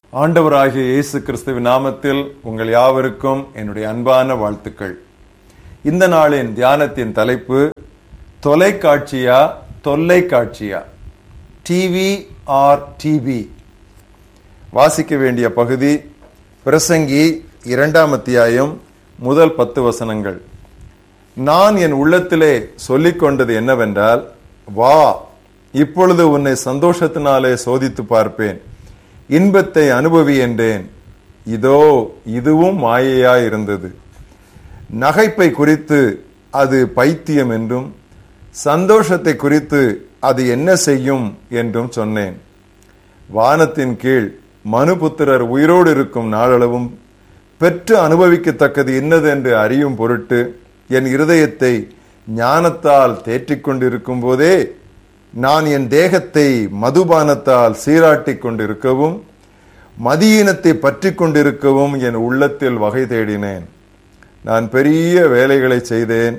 ஆண்டவராகிய இயேசு கிறிஸ்துவின் நாமத்தில் உங்கள் யாவருக்கும் என்னுடைய அன்பான வாழ்த்துக்கள் இந்த நாளின் தியானத்தின் தலைப்பு தொலைக்காட்சியா தொல்லைக்காட்சியா டிவி ஆர் டிவி வாசிக்க வேண்டிய பகுதி பிரசங்கி இரண்டாம் அத்தியாயம் முதல் பத்து வசனங்கள் நான் என் உள்ளத்திலே சொல்லிக் கொண்டது என்னவென்றால் வா இப்பொழுது உன்னை சந்தோஷத்தினாலே சோதித்து பார்ப்பேன் இன்பத்தை அனுபவி என்றேன் இதோ இதுவும் மாயையா இருந்தது நகைப்பை குறித்து அது பைத்தியம் என்றும் சந்தோஷத்தை குறித்து அது என்ன செய்யும் என்றும் சொன்னேன் வானத்தின் கீழ் மனுபுத்திரர் உயிரோடு இருக்கும் நாளளவும் பெற்று அனுபவிக்கத்தக்கது இன்னது என்று அறியும் பொருட்டு என் இருதயத்தை ஞானத்தால் தேற்றிக் கொண்டிருக்கும் போதே நான் என் தேகத்தை மதுபானத்தால் சீராட்டிக் கொண்டிருக்கவும் மதியீனத்தை பற்றி கொண்டிருக்கவும் என் உள்ளத்தில் வகை தேடினேன் நான் பெரிய வேலைகளை செய்தேன்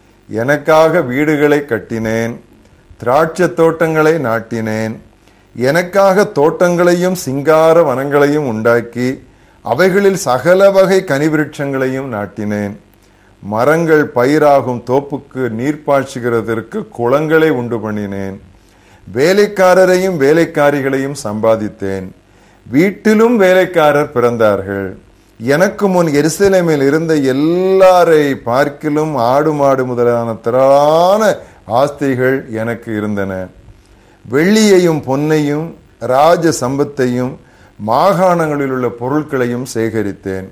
எனக்காக வீடுகளை கட்டினேன் திராட்சை தோட்டங்களை நாட்டினேன் எனக்காக தோட்டங்களையும் சிங்கார வனங்களையும் உண்டாக்கி அவைகளில் சகல வகை கனிவிருட்சங்களையும் நாட்டினேன் மரங்கள் பயிராகும் தோப்புக்கு நீர் பாய்ச்சுகிறதற்கு குளங்களை உண்டு பண்ணினேன் வேலைக்காரரையும் வேலைக்காரிகளையும் சம்பாதித்தேன் வீட்டிலும் வேலைக்காரர் பிறந்தார்கள் எனக்கு முன் எருசலேமில் இருந்த எல்லாரை பார்க்கிலும் ஆடு மாடு முதலான திரளான ஆஸ்திகள் எனக்கு இருந்தன வெள்ளியையும் பொன்னையும் ராஜ சம்பத்தையும் மாகாணங்களில் உள்ள பொருட்களையும் சேகரித்தேன்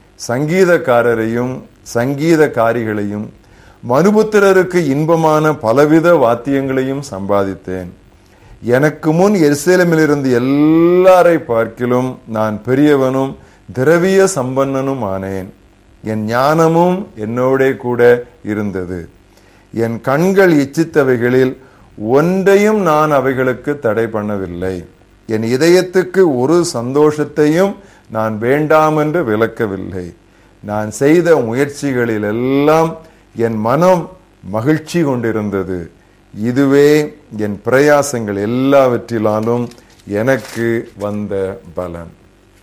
சங்கீதக்காரரையும் சங்கீதக்காரிகளையும் மனுபுத்திரருக்கு இன்பமான பலவித வாத்தியங்களையும் சம்பாதித்தேன் எனக்கு முன் எருசலேமில் இருந்து எல்லாரை பார்க்கிலும் நான் பெரியவனும் திரவிய சம்பன்னனும் ஆனேன் என் ஞானமும் என்னோட கூட இருந்தது என் கண்கள் இச்சித்தவைகளில் ஒன்றையும் நான் அவைகளுக்கு தடை பண்ணவில்லை என் இதயத்துக்கு ஒரு சந்தோஷத்தையும் நான் வேண்டாம் என்று விளக்கவில்லை நான் செய்த முயற்சிகளில் எல்லாம் என் மனம் மகிழ்ச்சி கொண்டிருந்தது இதுவே என் பிரயாசங்கள் எல்லாவற்றிலாலும் எனக்கு வந்த பலன்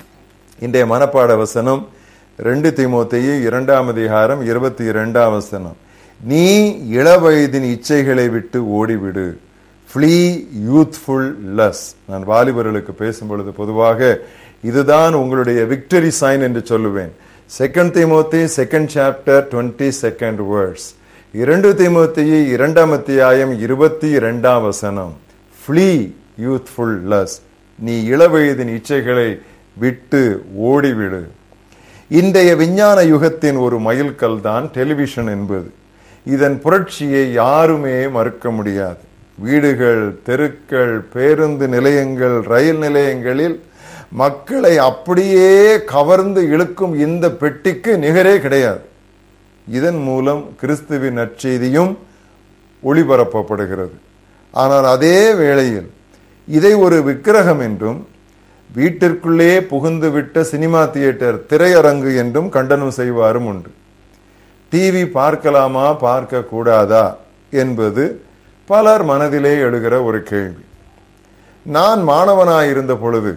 இன்றைய மனப்பாட வசனம் ரெண்டு திமுத்தையு இரண்டாம் அதிகாரம் இருபத்தி இரண்டாம் வசனம் நீ இளவயதின் இச்சைகளை விட்டு ஓடிவிடு ஃப்ளீ யூத்ஃபுல் லஸ் நான் வாலிபர்களுக்கு பேசும் பொழுது பொதுவாக இதுதான் உங்களுடைய விக்டரி சைன் என்று சொல்லுவேன் second Timothy second chapter twenty second words இரண்டு திமுத்திய இரண்டாம் அத்தியாயம் இருபத்தி இரண்டாம் வசனம் ஃப்ளீ யூத்ஃபுல் லஸ் நீ இளவயதின் இச்சைகளை விட்டு ஓடிவிடு இன்றைய விஞ்ஞான யுகத்தின் ஒரு மைல்கல் தான் டெலிவிஷன் என்பது இதன் புரட்சியை யாருமே மறுக்க முடியாது வீடுகள் தெருக்கள் பேருந்து நிலையங்கள் ரயில் நிலையங்களில் மக்களை அப்படியே கவர்ந்து இழுக்கும் இந்த பெட்டிக்கு நிகரே கிடையாது இதன் மூலம் கிறிஸ்துவின் நற்செய்தியும் ஒளிபரப்பப்படுகிறது ஆனால் அதே வேளையில் இதை ஒரு விக்கிரகம் என்றும் வீட்டிற்குள்ளே புகுந்து விட்ட சினிமா தியேட்டர் திரையரங்கு என்றும் கண்டனம் செய்வாரும் உண்டு டிவி பார்க்கலாமா பார்க்க கூடாதா என்பது பலர் மனதிலே எழுகிற ஒரு கேள்வி நான் மாணவனாயிருந்த பொழுது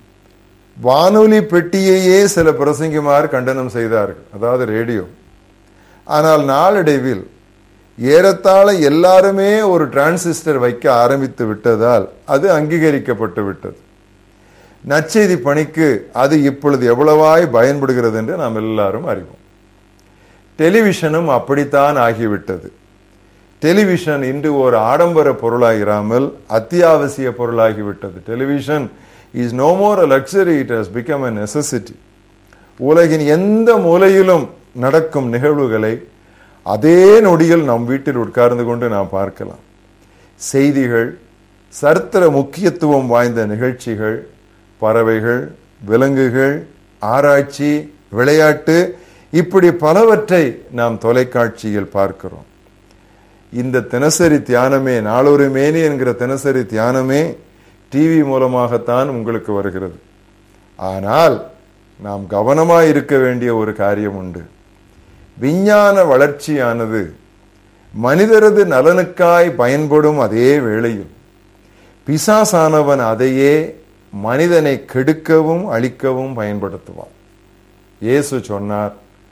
வானொலி பெட்டியையே சில பிரசங்கிமார் கண்டனம் செய்தார்கள் அதாவது ரேடியோ ஆனால் நாளடைவில் ஏறத்தாழ எல்லாருமே ஒரு டிரான்சிஸ்டர் வைக்க ஆரம்பித்து விட்டதால் அது அங்கீகரிக்கப்பட்டு விட்டது நற்செய்தி பணிக்கு அது இப்பொழுது எவ்வளவாய் பயன்படுகிறது என்று நாம் எல்லாரும் அறிவோம் டெலிவிஷனும் அப்படித்தான் ஆகிவிட்டது டெலிவிஷன் இன்று ஒரு ஆடம்பர பொருளாகிறாமல் அத்தியாவசிய பொருளாகிவிட்டது television is no more a luxury it has become a necessity உலகின் எந்த மூலையிலும் நடக்கும் நிகழ்வுகளை அதே நொடியில் நம் வீட்டில் உட்கார்ந்து கொண்டு நாம் பார்க்கலாம் செய்திகள் சரித்திர முக்கியத்துவம் வாய்ந்த நிகழ்ச்சிகள் பறவைகள் விலங்குகள் ஆராய்ச்சி விளையாட்டு இப்படி பலவற்றை நாம் தொலைக்காட்சியில் பார்க்கிறோம் இந்த தினசரி தியானமே நாளொரு மேனி என்கிற தினசரி தியானமே டிவி மூலமாகத்தான் உங்களுக்கு வருகிறது ஆனால் நாம் கவனமாய் இருக்க வேண்டிய ஒரு காரியம் உண்டு விஞ்ஞான வளர்ச்சியானது மனிதரது நலனுக்காய் பயன்படும் அதே வேளையில் பிசாசானவன் அதையே மனிதனை கெடுக்கவும் அழிக்கவும் பயன்படுத்துவான் இயேசு சொன்னார்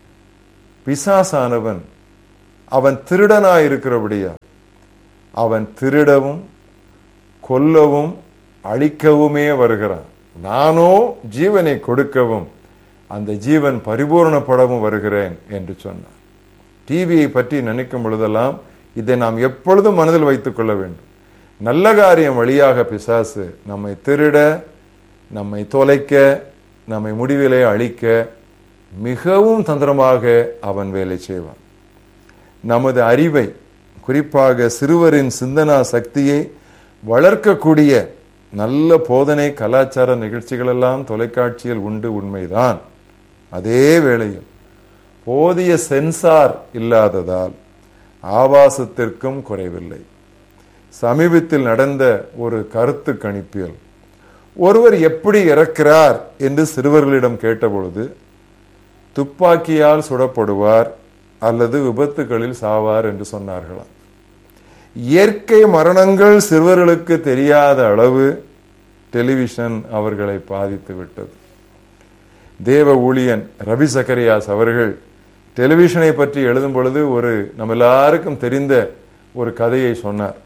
பிசாசானவன் அவன் திருடனாய் இருக்கிறபடியா அவன் திருடவும் கொல்லவும் அழிக்கவுமே வருகிறான் நானோ ஜீவனை கொடுக்கவும் அந்த ஜீவன் பரிபூர்ணப்படவும் வருகிறேன் என்று சொன்னார் டிவியை பற்றி நினைக்கும் பொழுதெல்லாம் இதை நாம் எப்பொழுதும் மனதில் வைத்துக் கொள்ள வேண்டும் நல்ல காரியம் வழியாக பிசாசு நம்மை திருட நம்மை தொலைக்க நம்மை முடிவிலே அழிக்க மிகவும் தந்திரமாக அவன் வேலை செய்வான் நமது அறிவை குறிப்பாக சிறுவரின் சிந்தனா சக்தியை வளர்க்கக்கூடிய நல்ல போதனை கலாச்சார நிகழ்ச்சிகள் எல்லாம் தொலைக்காட்சியில் உண்டு உண்மைதான் அதே வேளையில் போதிய சென்சார் இல்லாததால் ஆபாசத்திற்கும் குறைவில்லை சமீபத்தில் நடந்த ஒரு கருத்து கணிப்பியல் ஒருவர் எப்படி இறக்கிறார் என்று சிறுவர்களிடம் கேட்டபொழுது துப்பாக்கியால் சுடப்படுவார் அல்லது விபத்துகளில் சாவார் என்று சொன்னார்களாம் இயற்கை மரணங்கள் சிறுவர்களுக்கு தெரியாத அளவு டெலிவிஷன் அவர்களை பாதித்து விட்டது தேவ ஊழியன் ரவி சக்கரியாஸ் அவர்கள் டெலிவிஷனை பற்றி எழுதும் பொழுது ஒரு நம்ம எல்லாருக்கும் தெரிந்த ஒரு கதையை சொன்னார்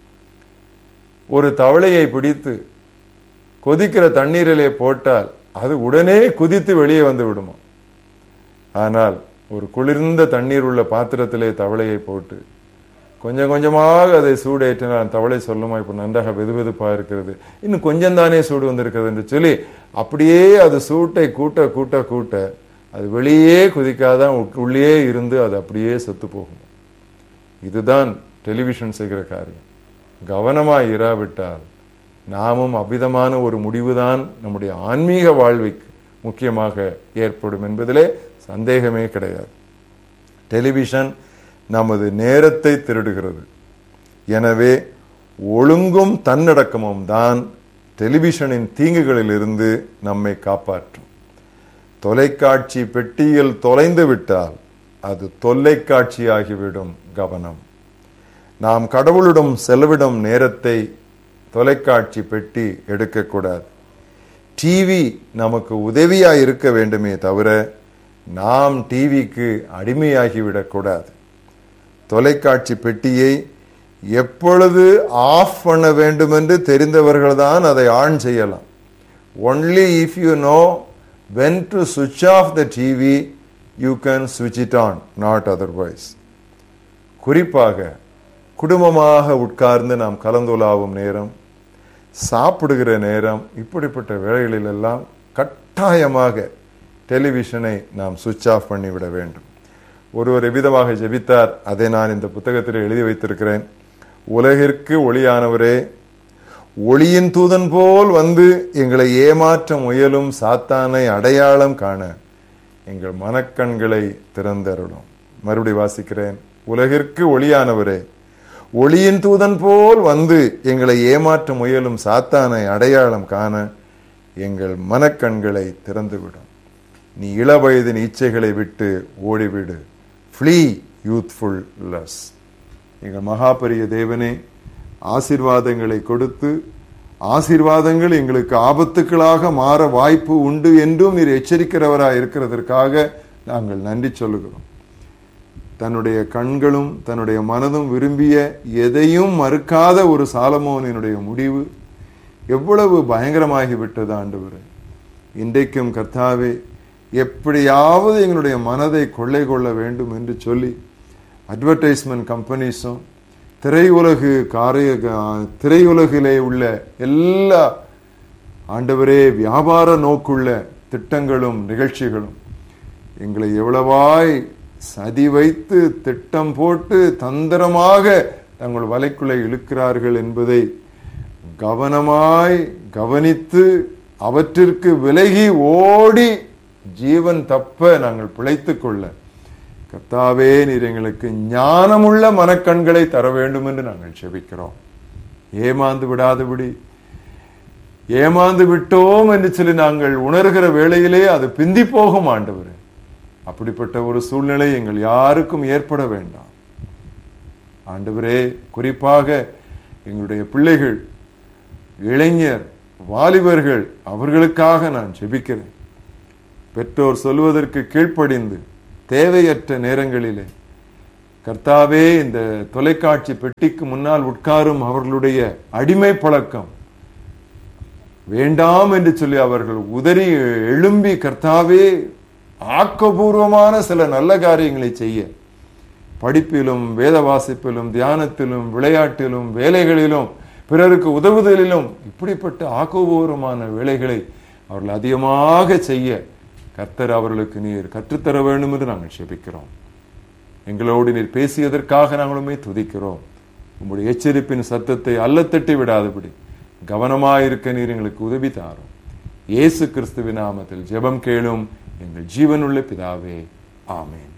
ஒரு தவளையை பிடித்து கொதிக்கிற தண்ணீரிலே போட்டால் அது உடனே குதித்து வெளியே வந்து விடுமா ஆனால் ஒரு குளிர்ந்த தண்ணீர் உள்ள பாத்திரத்திலே தவளையை போட்டு கொஞ்சம் கொஞ்சமாக அதை சூடேற்றினால் தவளை சொல்லுமா இப்போ நன்றாக வெதுவெதுப்பாக இருக்கிறது இன்னும் கொஞ்சம் தானே சூடு வந்திருக்கிறது என்று சொல்லி அப்படியே அது சூட்டை கூட்ட கூட்ட கூட்ட அது வெளியே குதிக்காதான் உள்ளே இருந்து அது அப்படியே செத்து போகும் இதுதான் டெலிவிஷன் செய்கிற காரியம் கவனமாக இராவிட்டால் நாமும் அவ்விதமான ஒரு முடிவுதான் நம்முடைய ஆன்மீக வாழ்வுக்கு முக்கியமாக ஏற்படும் என்பதிலே சந்தேகமே கிடையாது டெலிவிஷன் நமது நேரத்தை திருடுகிறது எனவே ஒழுங்கும் தன்னடக்கமும் தான் டெலிவிஷனின் தீங்குகளில் இருந்து நம்மை காப்பாற்றும் தொலைக்காட்சி பெட்டியில் தொலைந்து விட்டால் அது தொல்லைக்காட்சியாகிவிடும் கவனம் நாம் கடவுளிடம் செலவிடும் நேரத்தை தொலைக்காட்சி பெட்டி எடுக்கக்கூடாது டிவி நமக்கு உதவியா இருக்க வேண்டுமே தவிர நாம் டிவிக்கு அடிமையாகிவிடக்கூடாது தொலைக்காட்சி பெட்டியை எப்பொழுது ஆஃப் பண்ண வேண்டும் என்று தெரிந்தவர்கள் தான் அதை ஆன் செய்யலாம் only if you know when to switch off the TV you can switch it on not otherwise குறிப்பாக குடும்பமாக உட்கார்ந்து நாம் கலந்துலாவும் நேரம் சாப்பிடுகிற நேரம் இப்படிப்பட்ட வேளைகளில் எல்லாம் கட்டாயமாக டெலிவிஷனை நாம் சுவிச் ஆஃப் பண்ணிவிட வேண்டும் ஒருவர் எவ்விதமாக ஜெபித்தார் அதை நான் இந்த புத்தகத்தில் எழுதி வைத்திருக்கிறேன் உலகிற்கு ஒளியானவரே ஒளியின் தூதன் போல் வந்து எங்களை ஏமாற்ற முயலும் சாத்தானை அடையாளம் காண எங்கள் மனக்கண்களை திறந்தருளும் மறுபடி வாசிக்கிறேன் உலகிற்கு ஒளியானவரே ஒளியின் தூதன் போல் வந்து எங்களை ஏமாற்ற முயலும் சாத்தானை அடையாளம் காண எங்கள் மனக்கண்களை திறந்துவிடும் நீ இளவயதின் இச்சைகளை விட்டு ஓடிவிடு ஃப்ளீ யூத்ஃபுல் லஸ் எங்கள் மகாபரிய தேவனே ஆசீர்வாதங்களை கொடுத்து ஆசீர்வாதங்கள் எங்களுக்கு ஆபத்துக்களாக மாற வாய்ப்பு உண்டு என்றும் நீர் எச்சரிக்கிறவராய் இருக்கிறதற்காக நாங்கள் நன்றி சொல்லுகிறோம் தன்னுடைய கண்களும் தன்னுடைய மனதும் விரும்பிய எதையும் மறுக்காத ஒரு சாலமோனினுடைய முடிவு எவ்வளவு பயங்கரமாகி விட்டது ஆண்டவரே இன்றைக்கும் கர்த்தாவே எப்படியாவது எங்களுடைய மனதை கொள்ளை கொள்ள வேண்டும் என்று சொல்லி அட்வர்டைஸ்மெண்ட் கம்பெனிஸும் திரையுலகு காரிய திரையுலகிலே உள்ள எல்லா ஆண்டவரே வியாபார நோக்குள்ள திட்டங்களும் நிகழ்ச்சிகளும் எங்களை எவ்வளவாய் சதி வைத்து திட்டம் போட்டு தந்திரமாக தங்கள் வலைக்குள்ளே இழுக்கிறார்கள் என்பதை கவனமாய் கவனித்து அவற்றிற்கு விலகி ஓடி ஜீவன் தப்ப நாங்கள் பிழைத்துக் கொள்ள கர்த்தாவே நீர் எங்களுக்கு ஞானமுள்ள மனக்கண்களை தர வேண்டும் என்று நாங்கள் செபிக்கிறோம் ஏமாந்து விடாதபடி ஏமாந்து விட்டோம் என்று சொல்லி நாங்கள் உணர்கிற வேளையிலே அது பிந்தி போகும் ஆண்டவர் அப்படிப்பட்ட ஒரு சூழ்நிலை எங்கள் யாருக்கும் ஏற்பட வேண்டாம் ஆண்டவரே குறிப்பாக எங்களுடைய பிள்ளைகள் இளைஞர் வாலிபர்கள் அவர்களுக்காக நான் ஜெபிக்கிறேன் பெற்றோர் சொல்வதற்கு கீழ்ப்படிந்து தேவையற்ற நேரங்களிலே கர்த்தாவே இந்த தொலைக்காட்சி பெட்டிக்கு முன்னால் உட்காரும் அவர்களுடைய அடிமை பழக்கம் வேண்டாம் என்று சொல்லி அவர்கள் உதறி எழும்பி கர்த்தாவே ஆக்கபூர்வமான சில நல்ல காரியங்களை செய்ய படிப்பிலும் வேத வாசிப்பிலும் தியானத்திலும் விளையாட்டிலும் வேலைகளிலும் பிறருக்கு உதவுதலிலும் இப்படிப்பட்ட ஆக்கபூர்வமான வேலைகளை அவர்கள் அதிகமாக செய்ய கர்த்தர் அவர்களுக்கு நீர் கற்றுத்தர வேண்டும் என்று நாங்கள் செபிக்கிறோம் எங்களோடு நீர் பேசியதற்காக நாங்களுமே துதிக்கிறோம் உங்களுடைய எச்சரிப்பின் சத்தத்தை அல்லத்தட்டி விடாதபடி கவனமாயிருக்க நீர் எங்களுக்கு உதவி தாரும் இயேசு கிறிஸ்துவின் நாமத்தில் ஜெபம் கேளும் எங்கள் ஜீவனுள்ள பிதாவே ஆமென்